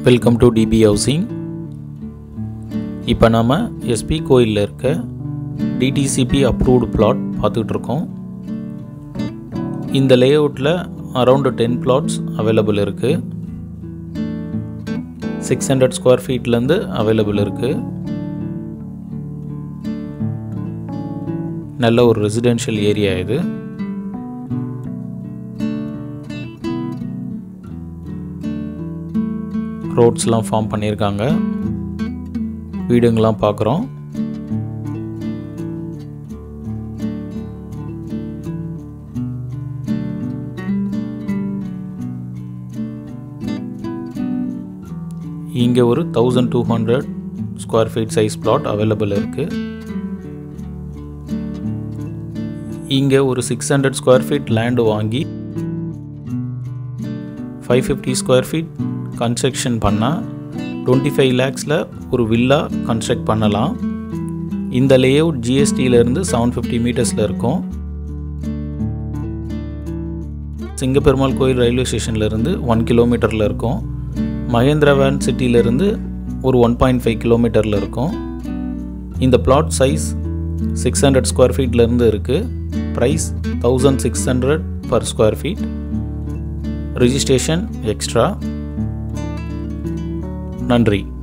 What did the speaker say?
welcome to DP housing இப்போ நாம் SP கோயிலில் இருக்க டிடிசிபி அப்ரூவ்டு பிளாட் பார்த்துக்கிட்டு இருக்கோம் இந்த லேஅவுட்டில் அரவுண்டு டென் பிளாட்ஸ் அவைலபிள் இருக்குது சிக்ஸ் ஹண்ட்ரட் ஸ்கொயர் ஃபீட்லேருந்து அவைலபிள் இருக்குது நல்ல ஒரு ரெசிடென்ஷியல் ஏரியா இது ரோட்ஸ்லாம் ஃபார்ம் பண்ணியிருக்காங்க வீடுங்கெலாம் பார்க்குறோம் இங்கே ஒரு thousand two hundred square feet size plot available இருக்குது இங்கே ஒரு six hundred square feet land வாங்கி five fifty square feet construction பண்ணால் டுவெண்ட்டி ஃபைவ் லேக்ஸில் ஒரு வில்லா கன்ஸ்ட்ரக்ட் பண்ணலாம் இந்த லேஅவுட் ஜிஎஸ்டியிலேருந்து செவன் ஃபிஃப்டி மீட்டர்ஸில் இருக்கும் சிங்கப்பெருமாள் கோயில் ரயில்வே ஸ்டேஷன்லேருந்து ஒன் கிலோமீட்டரில் இருக்கும் மகேந்திரவேன் சிட்டியிலேருந்து ஒரு ஒன் பாயிண்ட் ஃபைவ் கிலோமீட்டரில் இருக்கும் இந்த plot size six hundred square ஃபீட்லேருந்து இருக்குது price thousand six hundred per square feet registration extra நன்றி